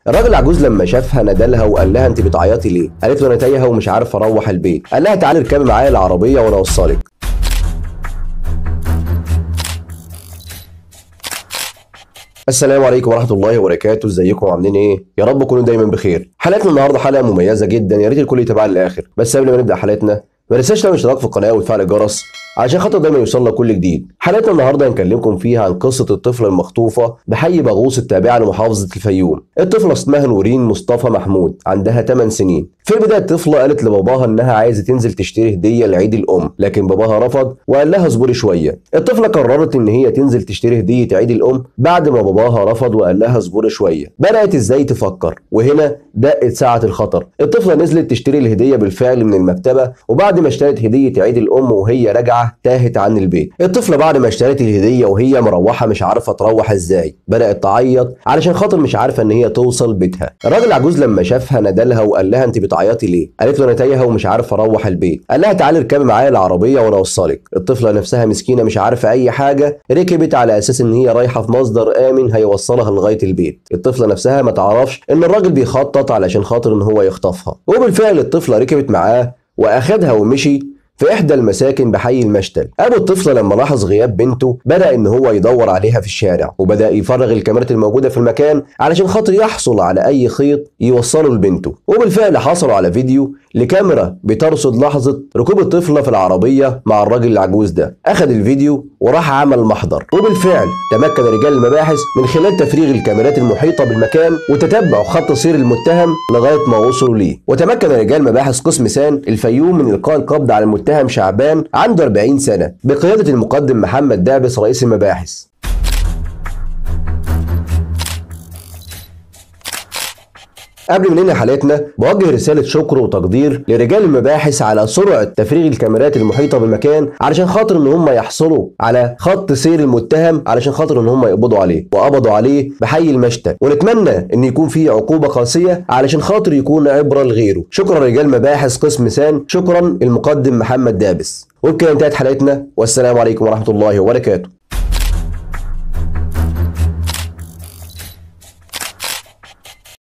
الراجل العجوز لما شافها ندلها وقال لها انت بتعيطي ليه؟ قالت له انا تايهه ومش عارف اروح البيت، قال لها تعالي اركبي معايا العربيه وانا اوصلك. السلام عليكم ورحمه الله وبركاته ازيكم عاملين ايه يا رب تكونوا دايما بخير حلقتنا النهارده حلقه مميزه جدا يا ريت الكل يتابعها للاخر بس قبل ما نبدا حلقتنا ما تنساش تعمل اشتراك في القناه وتفعل الجرس عشان خاطر دايما يوصل لك كل جديد حلقتنا النهارده هنكلمكم فيها عن قصه الطفله المخطوفه بحي باغوص التابعه لمحافظه الفيوم الطفله اسمها نورين مصطفى محمود عندها 8 سنين في البدايه الطفله قالت لباباها انها عايزه تنزل تشتري هديه لعيد الام لكن باباها رفض وقال لها اصبري شويه الطفله قررت ان هي تنزل تشتري هديه عيد الام بعد ما باباها رفض وقال لها اصبري شويه بدات ازاي تفكر وهنا دقت ساعه الخطر الطفله نزلت تشتري الهديه بالفعل من المكتبه وبعد ما اشترت هديه عيد الام وهي راجعه تاهت عن البيت الطفله بعد ما اشترت الهديه وهي مروحه مش عارفه تروح ازاي بدات تعيط علشان خاطر مش عارفه ان هي توصل بيتها الراجل العجوز لما شافها ندلها وقال لها انت بتعيطي ليه قالت له انا تايهه ومش عارفه اروح البيت قال لها تعالي اركبي معايا العربيه وانا اوصلك الطفله نفسها مسكينه مش عارفه اي حاجه ركبت على اساس ان هي رايحه في مصدر امن هيوصلها لغايه البيت الطفله نفسها ما تعرفش ان الراجل بيخطط علشان خاطر ان هو يخطفها وبالفعل الطفله ركبت معاه واخدها ومشي في احدى المساكن بحي المشتل ابو الطفله لما لاحظ غياب بنته بدا ان هو يدور عليها في الشارع وبدا يفرغ الكاميرات الموجوده في المكان علشان خاطر يحصل على اي خيط يوصله لبنته وبالفعل حصلوا على فيديو لكاميرا بترصد لحظه ركوب الطفله في العربيه مع الراجل العجوز ده اخذ الفيديو وراح عمل محضر وبالفعل تمكن رجال المباحث من خلال تفريغ الكاميرات المحيطه بالمكان وتتبع خط سير المتهم لغايه ما وصلوا ليه وتمكن رجال مباحث قسم سان الفيوم من القاء القبض على المتهم شعبان عنده 40 سنه بقياده المقدم محمد دعبس رئيس المباحث قبل ما ننهي حلقتنا بوجه رسالة شكر وتقدير لرجال المباحث على سرعة تفريغ الكاميرات المحيطة بالمكان علشان خاطر ان هم يحصلوا على خط سير المتهم علشان خاطر ان هم يقبضوا عليه وقبضوا عليه بحي المشتى ونتمنى ان يكون في عقوبة قاسية علشان خاطر يكون عبرة لغيره شكرا رجال مباحث قسم سان شكرا المقدم محمد دابس وبكده انتهت حلقتنا والسلام عليكم ورحمة الله وبركاته